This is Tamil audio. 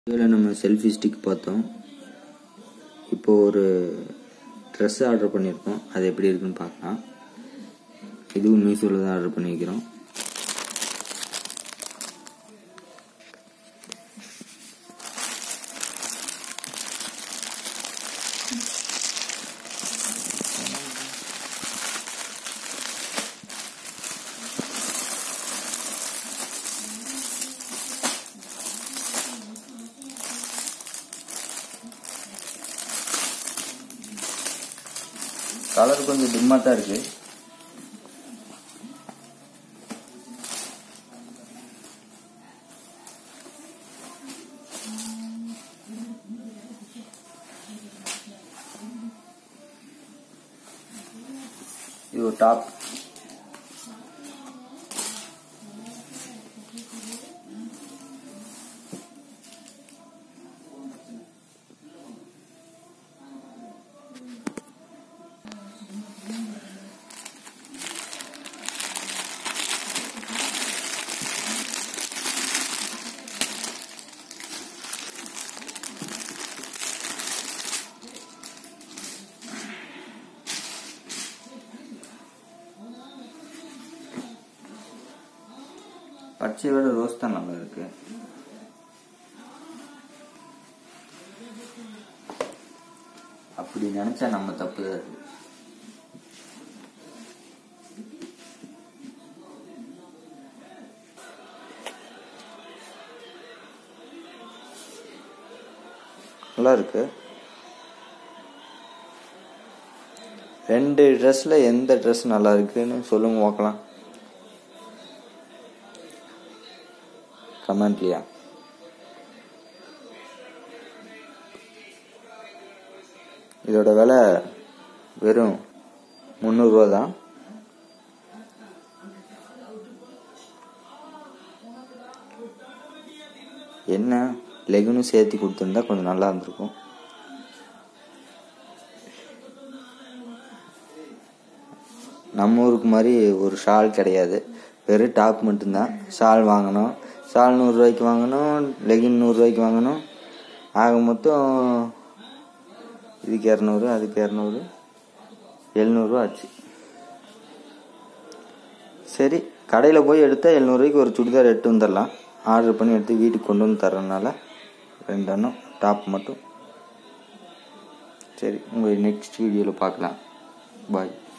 இதில் நம்ம செல்ஃபி ஸ்டிக் பார்த்தோம் இப்போ ஒரு ட்ரெஸ் ஆர்டர் பண்ணியிருக்கோம் அது எப்படி இருக்குன்னு பார்க்கலாம் இதுவும் மீஷோவில் தான் ஆர்டர் பண்ணியிருக்கிறோம் கலர் கொஞ்சம் டிம்மாக தான் இருக்குது இது ஒரு டாப் பச்சையை விட ரோஸ் தான் நல்லா இருக்கு அப்படி நினைச்சா நம்ம தப்பு தான் அது. நல்லா இருக்கு ரெண்டு ட்ரெஸ்ல எந்த ட்ரெஸ் நல்லா இருக்குன்னு சொல்லுங்க பார்க்கலாம் கமெண்ட்லையா இதோட விலை வெறும் முந்நூறுரூவா தான் என்ன லெகுனும் சேர்த்து கொடுத்துருந்தா கொஞ்சம் நல்லா இருந்திருக்கும் நம்ம ஊருக்கு மாதிரி ஒரு ஷால் கிடையாது வெறும் டாப் மட்டும்தான் ஷால் வாங்கணும் ஷால் நூறுரூவாய்க்கு வாங்கணும் லெகின் நூறுரூவாய்க்கு வாங்கணும் ஆக மொத்தம் இதுக்கு இரநூறு அதுக்கு இரநூறு எழுநூறுவா ஆச்சு சரி கடையில் போய் எடுத்தால் எழுநூறுவாய்க்கு ஒரு சுடிதார் எடுத்து வந்துடலாம் ஆர்டர் பண்ணி எடுத்து வீட்டுக்கு கொண்டு வந்து தர்றதுனால ரெண்டு எண்ணம் டாப் மட்டும் சரி உங்களை நெக்ஸ்ட் வீடியோவில் பார்க்கலாம் பாய்